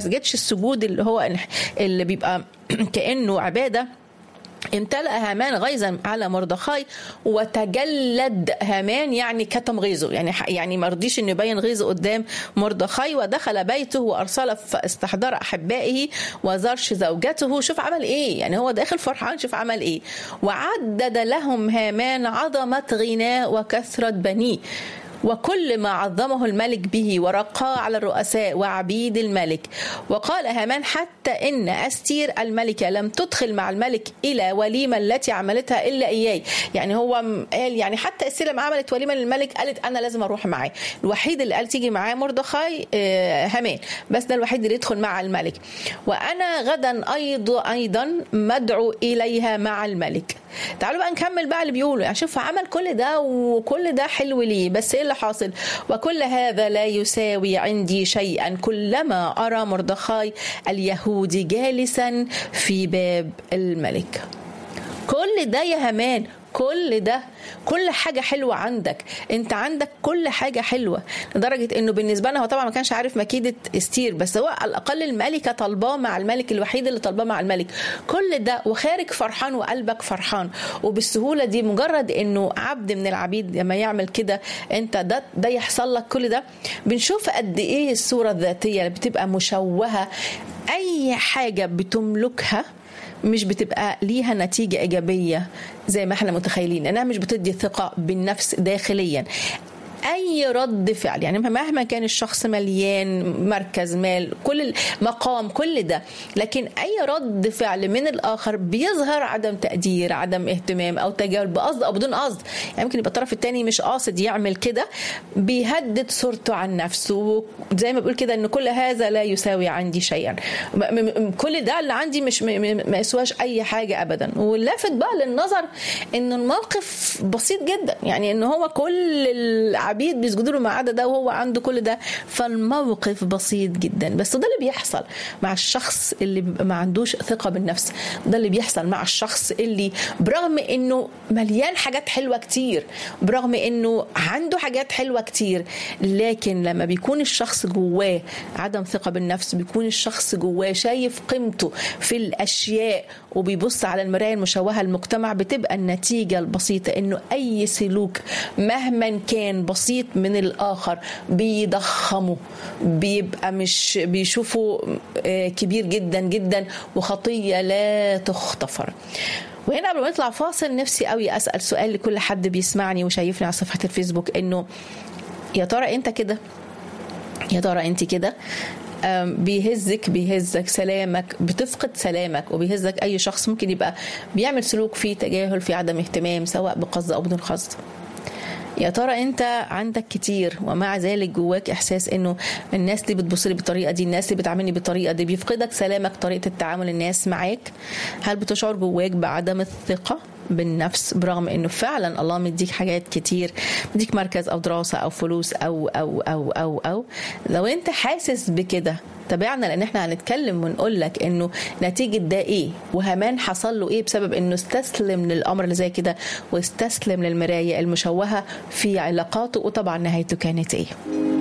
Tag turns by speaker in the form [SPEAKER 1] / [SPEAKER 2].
[SPEAKER 1] سجدش السجود اللي هو اللي بيبقى كانه عباده امتلأ هامان غيظا على مردخاي وتجلد هامان يعني كتم غيظه يعني يعني ما رضيش انه يبين غيظه قدام مردخاي ودخل بيته وارسل استحضار احبائه وزرش زوجته شوف عمل ايه يعني هو داخل فرحان شوف عمل ايه وعدد لهم هامان عظمه غناه وكثره بنيه وكل ما عظمه الملك به ورقاه على الرؤساء وعبيد الملك وقال هامان حتى إن أستير الملكة لم تدخل مع الملك إلى وليمة التي عملتها إلا إياي يعني هو قال يعني حتى أستير لما عملت وليمة للملك قالت أنا لازم أروح معاه الوحيد اللي قال تيجي معاه مردخاي هامان بس ده الوحيد اللي يدخل مع الملك وأنا غدا أيضا أيضا مدعو إليها مع الملك تعالوا بقى نكمل بقى اللي بيقوله يعني شوف عمل كل ده وكل ده حلو ليه بس ايه اللي حاصل وكل هذا لا يساوي عندي شيئا كلما ارى مردخاي اليهودي جالسا في باب الملك كل ده يا همان كل ده كل حاجه حلوه عندك انت عندك كل حاجه حلوه لدرجه انه بالنسبه لنا هو طبعا ما كانش عارف مكيده استير بس هو على الاقل الملكه طالباه مع الملك الوحيد اللي طالباه مع الملك كل ده وخارج فرحان وقلبك فرحان وبالسهوله دي مجرد انه عبد من العبيد لما يعمل كده انت ده ده يحصل لك كل ده بنشوف قد ايه الصوره الذاتيه اللي بتبقى مشوهه اي حاجه بتملكها مش بتبقى ليها نتيجة إيجابية زي ما احنا متخيلين إنها مش بتدي ثقة بالنفس داخليا اي رد فعل يعني مهما كان الشخص مليان مركز مال كل مقام كل ده لكن اي رد فعل من الاخر بيظهر عدم تقدير عدم اهتمام او تجاهل بقصد او بدون قصد يعني ممكن يبقى الطرف الثاني مش قاصد يعمل كده بيهدد صورته عن نفسه زي ما بقول كده ان كل هذا لا يساوي عندي شيئا كل ده اللي عندي مش ما يسواش اي حاجه ابدا واللافت بقى للنظر ان الموقف بسيط جدا يعني ان هو كل العبيد بيسجدوا له ما عدا ده وهو عنده كل ده فالموقف بسيط جدا بس ده اللي بيحصل مع الشخص اللي بيبقى ما عندوش ثقه بالنفس ده اللي بيحصل مع الشخص اللي برغم انه مليان حاجات حلوه كتير برغم انه عنده حاجات حلوه كتير لكن لما بيكون الشخص جواه عدم ثقه بالنفس بيكون الشخص جواه شايف قيمته في الاشياء وبيبص على المرايه المشوهه المجتمع بتبقى النتيجه البسيطه انه اي سلوك مهما كان بسيط من الاخر بيضخمه بيبقى مش بيشوفه كبير جدا جدا وخطيه لا تغتفر وهنا قبل ما نطلع فاصل نفسي قوي اسال سؤال لكل حد بيسمعني وشايفني على صفحه الفيسبوك انه يا ترى انت كده يا ترى انت كده بيهزك بيهزك سلامك بتفقد سلامك وبيهزك اي شخص ممكن يبقى بيعمل سلوك فيه تجاهل فيه عدم اهتمام سواء بقصد او بدون قصد يا ترى انت عندك كتير ومع ذلك جواك احساس انه الناس دي بتبص لي بالطريقه دي الناس اللي بتعاملني بالطريقه دي بيفقدك سلامك طريقه التعامل الناس معاك هل بتشعر جواك بعدم الثقه بالنفس برغم انه فعلا الله مديك حاجات كتير مديك مركز او دراسه او فلوس او او او او او لو انت حاسس بكده تابعنا لان احنا هنتكلم ونقول لك انه نتيجه ده ايه وهمان حصل له ايه بسبب انه استسلم للامر اللي زي كده واستسلم للمرايه المشوهه في علاقاته وطبعا نهايته كانت ايه